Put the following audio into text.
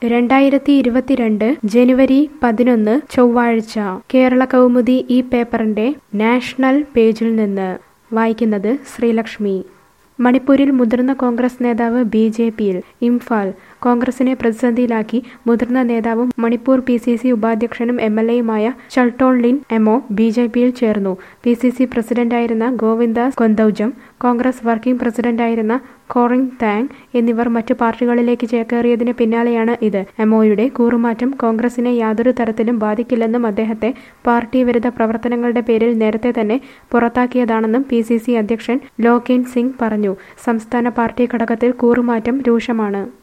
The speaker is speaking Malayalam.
രണ്ടായിരത്തി ഇരുപത്തിരണ്ട് ജനുവരി പതിനൊന്ന് ചൊവ്വാഴ്ച കേരള കൗമുദി ഈ പേപ്പറിന്റെ നാഷണൽ പേജിൽ നിന്ന് വായിക്കുന്നത് ശ്രീലക്ഷ്മി മണിപ്പൂരിൽ മുതിർന്ന കോൺഗ്രസ് നേതാവ് ബി ജെ പിയിൽ ഇംഫാൽ കോൺഗ്രസിനെ പ്രതിസന്ധിയിലാക്കി മുതിർന്ന നേതാവും മണിപ്പൂർ പി സി സി ഉപാധ്യക്ഷനും എം എൽ എയുമായ Chaltonlien Amo B J പിയിൽ ചേർന്നു പി സി സി പ്രസിഡന്റായിരുന്ന ഗോവിന്ദാസ് കൊന്തൌജം കോൺഗ്രസ് വർക്കിംഗ് പ്രസിഡന്റായിരുന്ന കോറിംഗ് താങ് എന്നിവർ മറ്റു പാർട്ടികളിലേക്ക് ചേക്കേറിയതിന് പിന്നാലെയാണ് ഇത് എമോയുടെ കൂറുമാറ്റം കോൺഗ്രസിനെ യാതൊരു തരത്തിലും ബാധിക്കില്ലെന്നും അദ്ദേഹത്തെ പാർട്ടി വിരുദ്ധ പ്രവർത്തനങ്ങളുടെ പേരിൽ നേരത്തെ തന്നെ പുറത്താക്കിയതാണെന്നും പി സി സി അധ്യക്ഷൻ ലോകേൻ സിംഗ് പറഞ്ഞു സംസ്ഥാന പാർട്ടി ഘടകത്തിൽ കൂറുമാറ്റം രൂക്ഷമാണ്